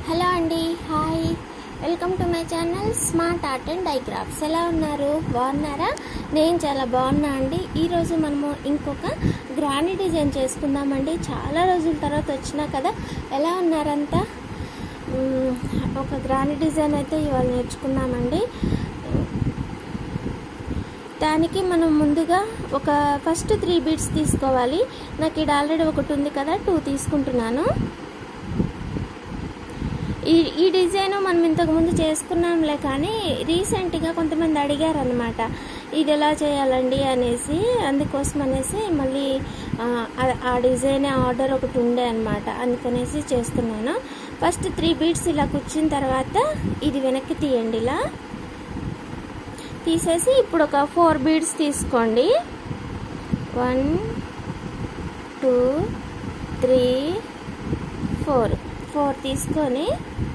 hello అండి hi welcome to my channel smart art and digraphs ఎలా ఉన్నారు బాగున్నారా నేను చాలా బాగున్నా అండి ఈరోజు మనము ఇంకొక గ్రాండ్ డిజైన్ చేసుకుందామండి చాలా రోజుల తర్వాత వచ్చినా కదా ఎలా ఉన్నారంతా మ్మ్, ఒక గ్రాండ్ డిజైన్ అయితే ఇవాళ నేర్చుకున్నామండి దానికి మనం ముందుగా ఒక ఫస్ట్ త్రీ బీట్స్ తీసుకోవాలి నాకు ఇది ఆల్రెడీ ఒకటి ఉంది కదా టూ తీసుకుంటున్నాను ఈ ఈ డిజైన్ మనం ఇంతకుముందు చేసుకున్నాంలే కానీ రీసెంట్గా కొంతమంది అడిగారు అనమాట ఇది ఎలా చేయాలండి అనేసి అందుకోసం అనేసి మళ్ళీ ఆ, ఆ- ఆ డిజైన్ ఆర్డర్ ఒకటి ఉండే అనమాట అందుకనేసి చేస్తున్నాను ఫస్ట్ త్రీ బీట్స్ ఇలా కూర్చున్న తర్వాత ఇది వెనక్కి తీయండి ఇలా తీసేసి ఇప్పుడు ఒక ఫోర్ బీడ్స్ తీసుకోండి one two three four four తీసుకొని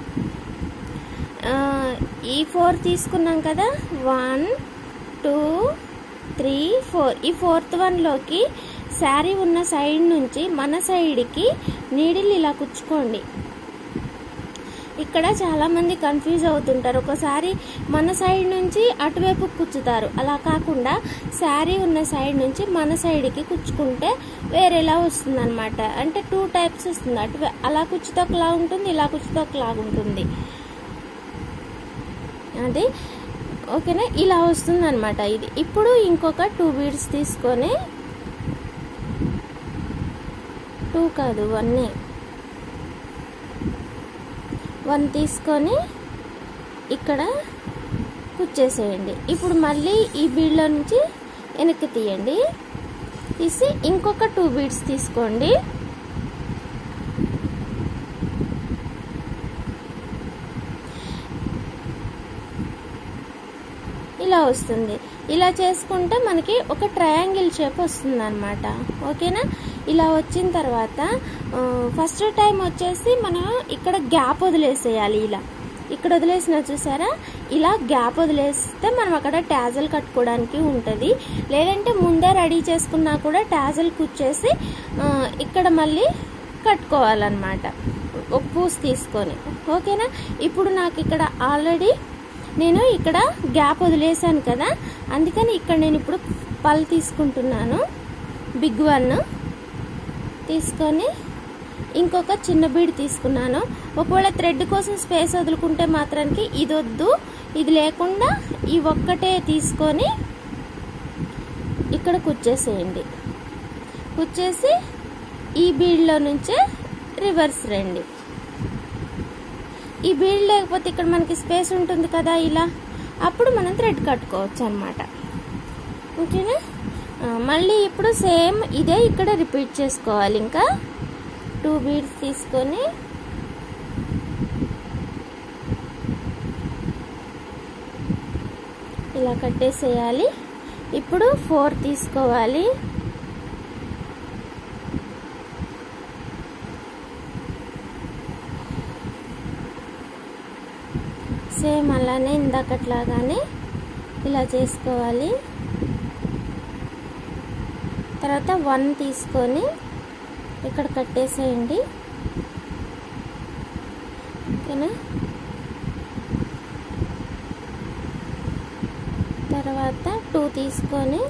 ఆ, ఈ ఫోర్ తీసుకున్నాం కదా వన్ టూ త్రీ ఫోర్ ఈ ఫోర్త్ వన్లోకి శారీ ఉన్న సైడ్ నుంచి మన సైడ్కి నీడిల్ ఇలా కుచ్చుకోండి ఇక్కడ చాలా మంది కన్ఫ్యూజ్ అవుతుంటారు ఒకసారి మన సైడ్ నుంచి అటువైపు కుచ్చుతారు అలా కాకుండా శారీ ఉన్న సైడ్ నుంచి మన సైడ్కి కుచ్చుకుంటే వేరేలా వస్తుంది అనమాట అంటే టూ టైప్స్ వస్తుంది అటు అలా కుచ్చితే ఒకలా ఉంటుంది ఇలా కుచ్చితే ఒకలాగా ఉంటుంది అది ఓకేనా ఇలా వస్తుంది అనమాట ఇది ఇప్పుడు ఇంకొక టూ బీడ్స్ తీసుకొని టూ కాదు వన్నే వన్ తీసుకొని ఇక్కడ కుచ్చేసేయండి ఇప్పుడు మళ్ళీ ఈ బీడ్లో నుంచి వెనక్కి తీయండి తీసి ఇంకొక టూ బీడ్స్ తీసుకోండి ఇలా వస్తుంది ఇలా చేసుకుంటే మనకి ఒక ట్రయాంగిల్ షేప్ వస్తుంది అనమాట ఓకేనా ఇలా వచ్చిన తర్వాత ఆ, ఫస్ట్ టైం వచ్చేసి మనం ఇక్కడ గ్యాప్ వదిలేసేయాలి ఇలా ఇక్కడ వదిలేసిన చూసారా ఇలా గ్యాప్ వదిలేస్తే మనం అక్కడ ట్యాజల్ కట్టుకోవడానికి ఉంటుంది లేదంటే ముందే రెడీ చేసుకున్నా కూడా ట్యాజల్ కుచ్చేసి ఆ, ఇక్కడ మళ్ళీ కట్టుకోవాలన్నమాట ఒక పూస్ తీసుకొని ఓకేనా ఇప్పుడు నాకు ఇక్కడ ఆల్రెడీ నేను ఇక్కడ గ్యాప్ వదిలేసాను కదా అందుకని ఇక్కడ నేను ఇప్పుడు పల్ తీసుకుంటున్నాను బిగ్ వన్ తీసుకొని ఇంకొక చిన్న బీడ్ తీసుకున్నాను ఒకవేళ థ్రెడ్ కోసం స్పేస్ వదులుకుంటే మాత్రానికి ఇది వద్దు ఇది లేకుండా ఈ ఒక్కటే తీసుకొని ఇక్కడ కుచ్చేసేయండి కుచ్చేసి ఈ బీడ్లో నుంచే రివర్స్ రండి ఈ బీడ్ లేకపోతే ఇక్కడ మనకి స్పేస్ ఉంటుంది కదా ఇలా అప్పుడు మనం థ్రెడ్ కట్టుకోవచ్చు అనమాట ఓకేనా ఆ, మళ్ళీ ఇప్పుడు సేమ్ ఇదే ఇక్కడ రిపీట్ చేసుకోవాలి ఇంకా టూ బీడ్స్ తీసుకొని ఇలా కట్టేసేయాలి ఇప్పుడు ఫోర్ తీసుకోవాలి సేమ్ అలానే ఇందాకట్లాగానే ఇలా చేసుకోవాలి తర్వాత వన్ తీసుకొని ఇక్కడ కట్టేసేయండి ఓకేనా తర్వాత టూ తీసుకొని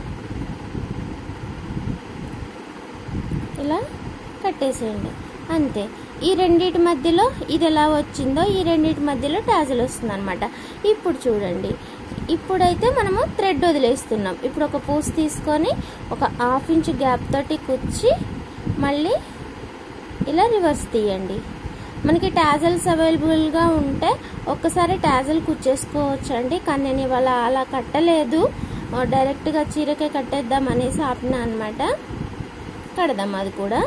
ఇలా కట్టేసేయండి అంతే ఈ రెండిటి మధ్యలో ఇది ఎలా వచ్చిందో ఈ రెండిటి మధ్యలో టాజల్ వస్తుంది అనమాట ఇప్పుడు చూడండి ఇప్పుడైతే మనము థ్రెడ్ వదిలేస్తున్నాం ఇప్పుడు ఒక పూస్ తీసుకొని ఒక హాఫ్ ఇంచ్ గ్యాప్ తోటి కుచ్చి మళ్ళీ ఇలా రివర్స్ తీయండి మనకి టాజల్స్ అవైలబుల్గా ఉంటే ఒక్కసారి టాజల్ కుచ్చేసుకోవచ్చు అండి కానీ నేను ఇవాళ అలా కట్టలేదు ఆ, డైరెక్ట్గా చీరకే కట్టేద్దాం అనేసి ఆపిన అనమాట కడదాం అది కూడా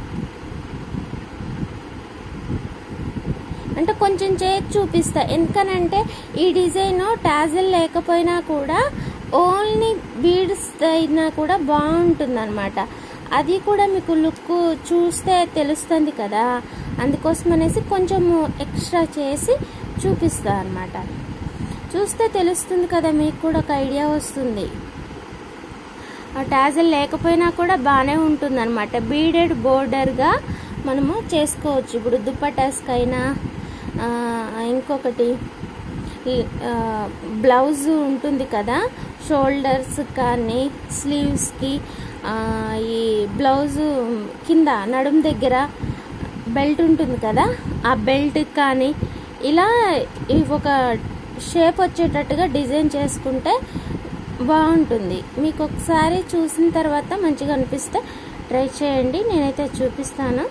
అంటే కొంచెం చేసి చూపిస్తా ఎందుకనంటే ఈ డిజైన్ టాజిల్ లేకపోయినా కూడా ఓన్లీ బీడ్స్ అయినా కూడా బాగుంటుంది అనమాట అది కూడా మీకు లుక్ చూస్తే తెలుస్తుంది కదా అందుకోసం అనేసి కొంచెం ఎక్స్ట్రా చేసి చూపిస్తా అనమాట చూస్తే తెలుస్తుంది కదా మీకు కూడా ఒక ఐడియా వస్తుంది ఆ టాజల్ లేకపోయినా కూడా బాగానే ఉంటుంది అనమాట బీడెడ్ బోర్డర్గా మనము చేసుకోవచ్చు ఇప్పుడు దుప్పటాస్కైనా ఆ, ఇంకొకటి ఈ- ఆ, బ్లౌజ్ ఉంటుంది కదా షోల్డర్స్ కానీ స్లీవ్స్కి ఆ, ఈ బ్లౌజ్ కింద నడుం దగ్గర బెల్ట్ ఉంటుంది కదా ఆ బెల్ట్ కానీ ఇలా ఇవి ఒక షేప్ వచ్చేటట్టుగా డిజైన్ చేసుకుంటే బాగుంటుంది మీకు ఒకసారి చూసిన తర్వాత మంచిగా అనిపిస్తే ట్రై చేయండి నేనైతే చూపిస్తాను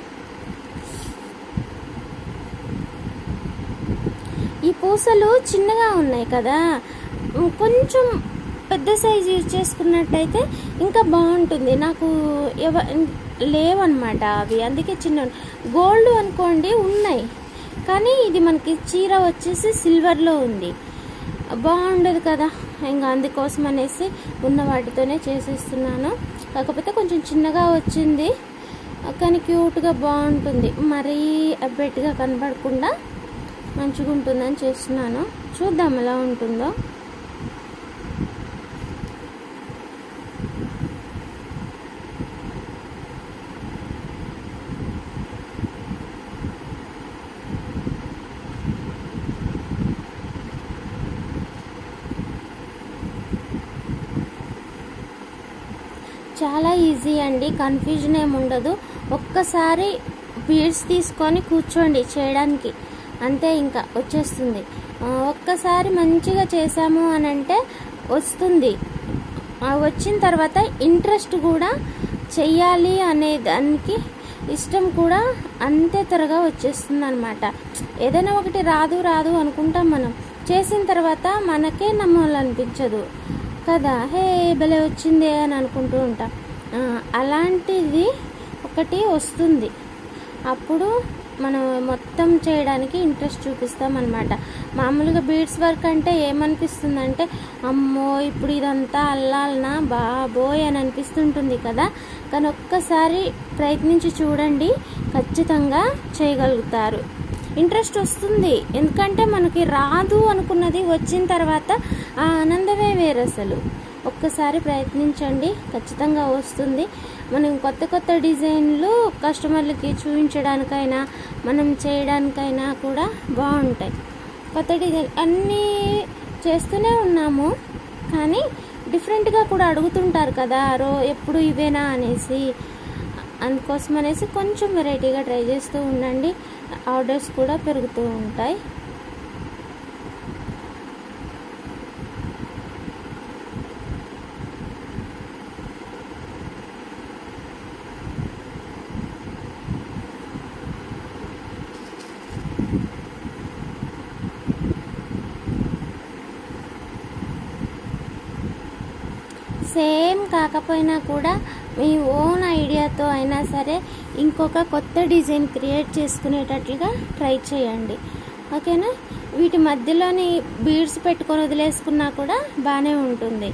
ఈ పూసలు చిన్నగా ఉన్నాయి కదా ఉమ్, కొంచెం పెద్ద సైజు యూజ్ చేసుకున్నట్టయితే ఇంకా బాగుంటుంది నాకు ఎవ లేవన్నమాట అవి అందుకే చిన్న గోల్డ్ అనుకోండి ఉన్నాయి కానీ ఇది మనకి చీర వచ్చేసి సిల్వర్లో ఉంది బాగుండదు కదా ఇంకా అందుకోసం అనేసి ఉన్న వాటితోనే చేసేస్తున్నాను కాకపోతే కొంచెం చిన్నగా వచ్చింది కానీ క్యూట్గా బాగుంటుంది మరీ అబ్బెట్టుగా కనబడకుండా మంచిగా ఉంటుందని చేస్తున్నాను చూద్దాం ఎలా ఉంటుందో చాలా ఈజీ అండి కన్ఫ్యూజన్ ఏమి ఉండదు ఒక్కసారి బీడ్స్ తీసుకొని కూర్చోండి చేయడానికి అంతే ఇంకా వచ్చేస్తుంది ఆ, ఒక్కసారి మంచిగా చేసాము అని అంటే వస్తుంది ఆ, వచ్చిన తర్వాత ఇంట్రెస్ట్ కూడా చెయ్యాలి అనే దానికి ఇష్టం కూడా అంతే త్వరగా వచ్చేస్తుంది అనమాట ఏదైనా ఒకటి రాదు రాదు అనుకుంటాం మనం చేసిన తర్వాత మనకే నమ్మాలనిపించదు కదా హే భలే వచ్చిందే అని అనుకుంటూ ఉంటాం ఆ, అలాంటిది ఒకటి వస్తుంది అప్పుడు మనం మొత్తం చేయడానికి ఇంట్రెస్ట్ చూపిస్తాం అనమాట మామూలుగా బీడ్స్ వర్క్ అంటే ఏమనిపిస్తుందంటే అమ్మో ఇప్పుడు ఇదంతా అల్లాలనా బాబోయ్ అని అనిపిస్తుంటుంది కదా కానీ ఒక్కసారి ప్రయత్నించి చూడండి ఖచ్చితంగా చేయగలుగుతారు ఇంట్రెస్ట్ వస్తుంది ఎందుకంటే మనకి రాదు అనుకున్నది వచ్చిన తర్వాత ఆ ఆనందమే వేరు అసలు ఒక్కసారి ప్రయత్నించండి ఖచ్చితంగా వస్తుంది మనం కొత్త కొత్త డిజైన్లు కస్టమర్లకి చూపించడానికైనా మనం చేయడానికైనా కూడా బాగుంటాయి కొత్త డిజైన్ అన్నీ చేస్తూనే ఉన్నాము కానీ డిఫరెంట్గా కూడా అడుగుతుంటారు కదా రో ఎప్పుడు ఇవేనా అనేసి అందుకోసం అనేసి కొంచెం వెరైటీగా ట్రై చేస్తూ ఉండండి ఆర్డర్స్ కూడా పెరుగుతూ ఉంటాయి సేమ్ కాకపోయినా కూడా మీ ఓన్ ఐడియాతో అయినా సరే ఇంకొక కొత్త డిజైన్ క్రియేట్ చేసుకునేటట్లుగా ట్రై చేయండి ఓకేనా వీటి మధ్యలోని బీడ్స్ పెట్టుకొని వదిలేసుకున్నా కూడా బాగానే ఉంటుంది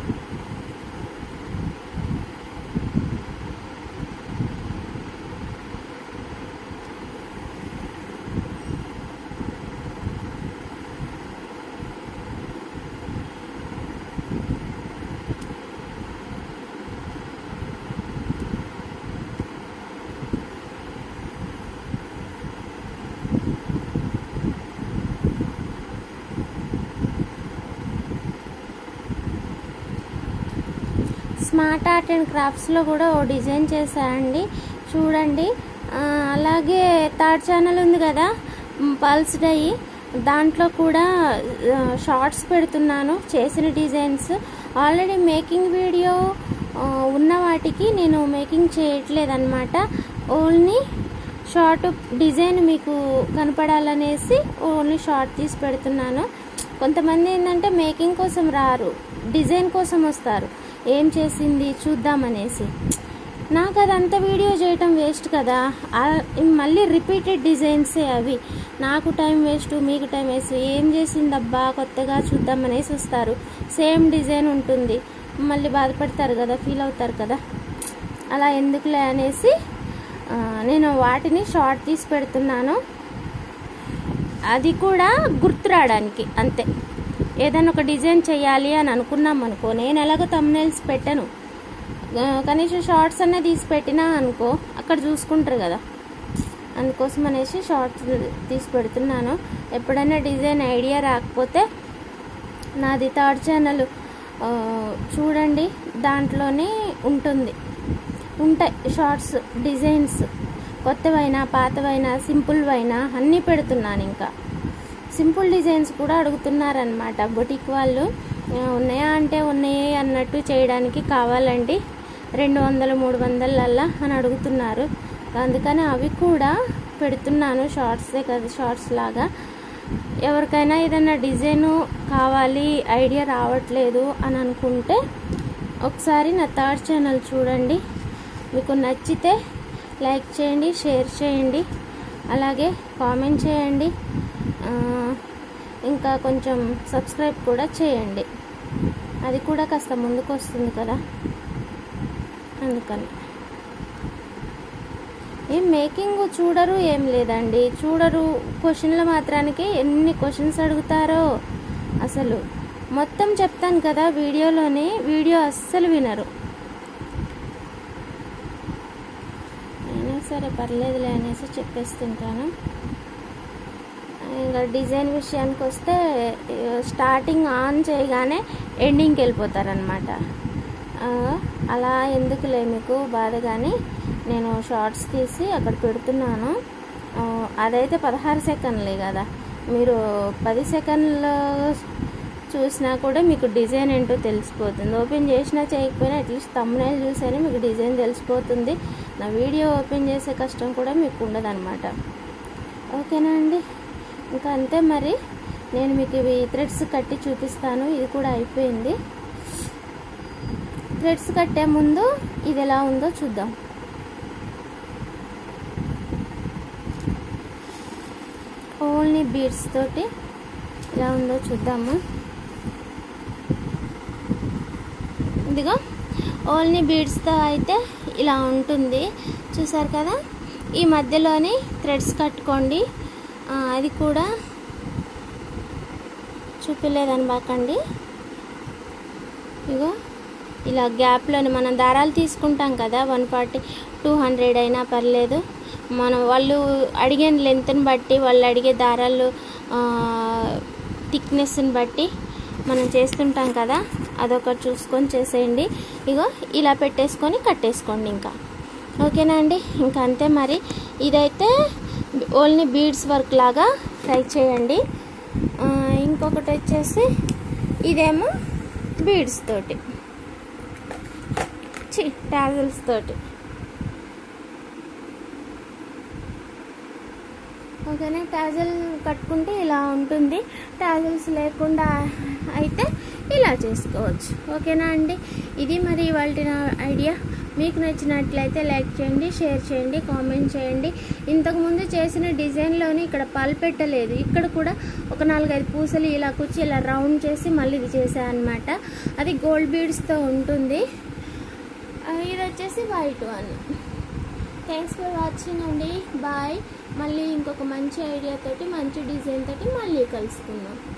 స్మార్ట్ ఆర్ట్ అండ్ క్రాఫ్ట్స్లో కూడా ఓ డిజైన్ చేశానండి చూడండి ఆ, అలాగే థర్డ్ ఛానల్ ఉంది కదా మ్, పల్స్ డై దాంట్లో కూడా ఆ, షార్ట్స్ పెడుతున్నాను చేసిన డిజైన్స్ ఆల్రెడీ మేకింగ్ వీడియో ఆ, ఉన్న వాటికి నేను మేకింగ్ చేయట్లేదన్నమాట ఓన్లీ షార్ట్ డిజైన్ మీకు కనపడాలనేసి ఓన్లీ షార్ట్ తీసి పెడుతున్నాను కొంతమంది ఏంటంటే మేకింగ్ కోసం రారు డిజైన్ కోసం వస్తారు ఏం చేసింది చూద్దామనేసి నాకు అదంతా వీడియో చేయటం వేస్ట్ కదా ఆ- మళ్ళీ రిపీటెడ్ డిజైన్సే అవి నాకు టైం వేస్ట్ మీకు టైం వేస్ట్ ఏం చేసిందబ్బా కొత్తగా చూద్దామనేసి వస్తారు సేమ్ డిజైన్ ఉంటుంది మళ్ళీ బాధపడతారు కదా ఫీల్ అవుతారు కదా అలా ఎందుకులే అనేసి ఆ, నేను వాటిని షార్ట్ తీసి పెడుతున్నాను అది కూడా గుర్తు రావడానికి అంతే ఏదైనా ఒక డిజైన్ చేయాలి అని అనుకున్నాం అనుకో నేను ఎలాగో తమ్నైల్స్ పెట్టను ఆ, కనీసం షార్ట్స్ అనే తీసి పెట్టినా అనుకో అక్కడ చూసుకుంటారు కదా అందుకోసం అనేసి షార్ట్స్ తీసి పెడుతున్నాను ఎప్పుడైనా డిజైన్ ఐడియా రాకపోతే నాది థర్డ్ ఛానల్ ఆ, చూడండి దాంట్లోనే ఉంటుంది ఉంటాయి షార్ట్స్ డిజైన్స్ కొత్తవైనా పాతవైనా సింపుల్వైనా అన్నీ పెడుతున్నాను ఇంకా సింపుల్ డిజైన్స్ కూడా అడుగుతున్నారనమాట బొటిక్ వాళ్ళు ఆ, ఉన్నాయా అంటే ఉన్నాయే అన్నట్టు చేయడానికి కావాలండి రెండు వందలు మూడు వందలల్లా అని అడుగుతున్నారు అందుకని అవి కూడా పెడుతున్నాను షార్ట్సే కదా షార్ట్స్ లాగా ఎవరికైనా ఏదైనా డిజైన్ కావాలి ఐడియా రావట్లేదు అని అనుకుంటే ఒకసారి నా థర్డ్ ఛానల్ చూడండి మీకు నచ్చితే లైక్ చేయండి షేర్ చేయండి అలాగే కామెంట్ చేయండి ఆ, ఇంకా కొంచెం సబ్స్క్రైబ్ కూడా చేయండి అది కూడా కాస్త ముందుకు వస్తుంది కదా అందుకని ఏం మేకింగ్ చూడరు ఏం లేదండి చూడరు క్వశ్చన్ల మాత్రానికి ఎన్ని క్వశ్చన్స్ అడుగుతారో అసలు మొత్తం చెప్తాను కదా వీడియోలోనే వీడియో అస్సలు వినరు అయినా సరే పర్లేదులే అనేసి చెప్పేస్తుంటాను ఇంకా డిజైన్ విషయానికి వస్తే స్టార్టింగ్ ఆన్ చేయగానే ఎండింగ్కి వెళ్ళిపోతారనమాట అలా ఎందుకులే మీకు బాధ కానీ నేను షార్ట్స్ తీసి అక్కడ పెడుతున్నాను ఆ, అదైతే పదహారు సెకండ్లే కదా మీరు పది సెకండ్లు చూసినా కూడా మీకు డిజైన్ ఏంటో తెలిసిపోతుంది ఓపెన్ చేసినా చేయకపోయినా అట్లీస్ట్ తమ్మునేలు చూసైనా మీకు డిజైన్ తెలిసిపోతుంది నా వీడియో ఓపెన్ చేసే కష్టం కూడా మీకు ఉండదన్నమాట ఓకేనా అండి ఇంకా అంతే మరి నేను మీకు ఇవి థ్రెడ్స్ కట్టి చూపిస్తాను ఇది కూడా అయిపోయింది థ్రెడ్స్ కట్టే ముందు ఇది ఎలా ఉందో చూద్దాం ఓన్లీ బీడ్స్ తోటి ఎలా ఉందో చూద్దాము ఇదిగో ఓన్లీ బీడ్స్తో అయితే ఇలా ఉంటుంది చూసారు కదా ఈ మధ్యలోని థ్రెడ్స్ కట్టుకోండి ఆ, అది కూడా చూపించలేదని బాకండి ఇగో ఇలా గ్యాప్లోని మనం దారాలు తీసుకుంటాం కదా వన్ ఫార్టీ టూ హండ్రెడ్ అయినా పర్లేదు మనం వాళ్ళు అడిగే లెంత్ని బట్టి వాళ్ళు అడిగే దారాలు థిక్నెస్ని బట్టి మనం చేస్తుంటాం కదా అదొకటి చూసుకొని చేసేయండి ఇగో ఇలా పెట్టేసుకొని కట్టేసుకోండి ఇంకా ఓకేనా అండి ఇంకా అంతే మరి ఇదైతే ఓన్లీ బీడ్స్ వర్క్ లాగా ట్రై చేయండి ఆ, ఇంకొకటి వచ్చేసి ఇదేమో బీడ్స్ తోటి చి టాజల్స్ తోటి ఓకేనా టాజల్ కట్టుకుంటే ఇలా ఉంటుంది టాజల్స్ లేకుండా అయితే ఇలా చేసుకోవచ్చు ఓకేనా అండి ఇది మరి ఇవాళ నా ఐడియా మీకు నచ్చినట్లయితే లైక్ చేయండి షేర్ చేయండి కామెంట్ చేయండి ఇంతకుముందు చేసిన డిజైన్లోని ఇక్కడ పల్ పెట్టలేదు ఇక్కడ కూడా ఒక నాలుగైదు పూసలు ఇలా కూర్చి ఇలా రౌండ్ చేసి మళ్ళీ ఇది చేశాను అనమాట అది గోల్డ్ బీడ్స్తో ఉంటుంది ఆ, ఇది వచ్చేసి white one thanks for watching అండి బాయ్ మళ్ళీ ఇంకొక మంచి ఐడియా తోటి మంచి డిజైన్ తోటి మళ్ళీ కలుసుకుందాం